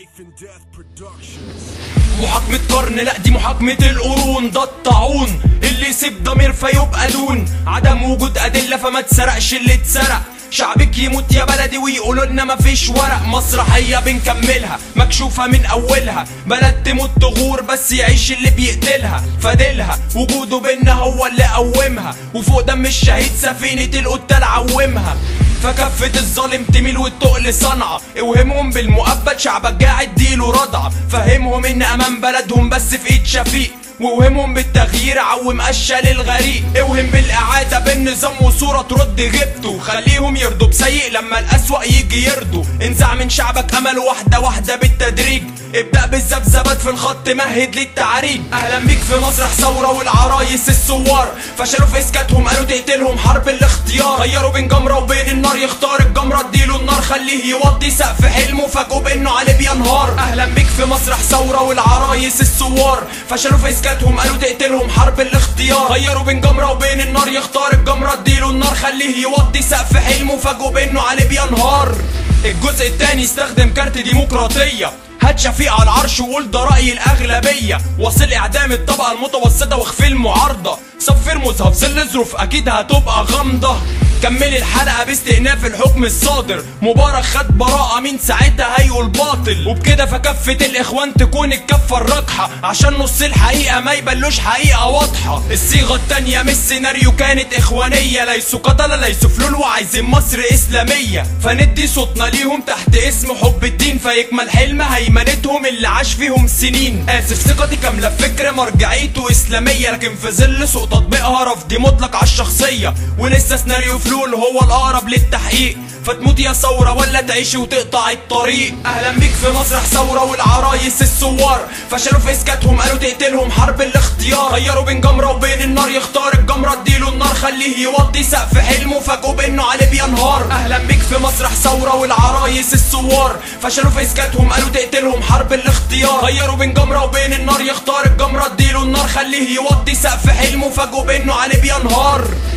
Life and Death Productions. محاكمة قرن لا دي محاكمة القرون ده الطاعون اللي يسيب ضمير فيبقى دون عدم وجود أدلة فما تسرقش اللي اتسرق شعبك يموت يا بلدي ويقولوا لنا مفيش ورق مسرحية بنكملها مكشوفة من أولها بلد تموت تغور بس يعيش اللي بيقتلها فادلها وجوده بينا هو اللي قومها وفوق دم الشهيد سفينة القتال عومها فكفة الظالم تميل والتقل صنعة اوهمهم بالمؤبد شعبك قاعد ديله رضعة فهمهم ان امان بلدهم بس في ايد شفيق واوهمهم بالتغيير عوم قشة للغريق اوهم بالاعادة بالنظام وصورة ترد غيبته خليهم يرضوا بسيء لما الاسوأ يجي يرضوا انزع من شعبك امل واحدة واحدة بالتدريج ابدأ بالذبذبات في الخط مهد للتعريج اهلا بيك في مسرح ثورة والعرايس الثوار فشلوا في اسكاتهم قالوا تقتلهم حرب الاختيار غيروا بين جمرة وبين النار يختار الجمرة اديله النار خليه يوطي سقف حلمه فاجئوا بانه عليه بينهار اهلا بيك في مسرح ثورة والعرايس الثوار فشلوا في اسكاتهم قالوا تقتلهم حرب الاختيار غيروا بين جمرة وبين النار يختار الجمرة اديله النار خليه يوطي سقف حلمه فاجئوا بانه عليه بينهار الجزء التاني استخدم كارت ديمقراطية هات شفيق على العرش وقول ده رأي الأغلبية وصل إعدام الطبقة المتوسطة واخفي المعارضة صفر مذهب ظل ظروف أكيد هتبقى غامضة كمل الحلقة باستئناف الحكم الصادر مبارك خد براءة من ساعتها هيقول باطل وبكده فكفة الإخوان تكون الكفة الراجحة عشان نص الحقيقة ما يبلوش حقيقة واضحة الصيغة التانية من السيناريو كانت إخوانية ليسوا قتلة ليسوا فلول وعايزين مصر إسلامية فندي صوتنا ليهم تحت اسم حب الدين فيكمل حلم هيمنتهم اللي عاش فيهم سنين آسف ثقتي كاملة في فكرة مرجعيته إسلامية لكن في ظل سوء تطبيقها رفضي مطلق على الشخصية ولسه سيناريو فلول هو الأقرب للتحقيق فتموت يا ثورة ولا تعيشي وتقطع الطريق أهلا بيك في مسرح ثورة والعرايس الثوار فشلوا في إسكاتهم قالوا تقتلهم حرب الاختيار غيروا بين جمرة وبين النار يختار الجمرة اديله النار خليه يوطي سقف حلمه فاجئوا بانه عليه بينهار أهلا بيك في مسرح ثورة والعرايس الثوار فشلوا في إسكاتهم قالوا تقتلهم حرب الاختيار غيروا بين جمرة وبين النار يختار الجمرة اديله النار خليه يوطي سقف حلمه فاجئوا بانه عليه بينهار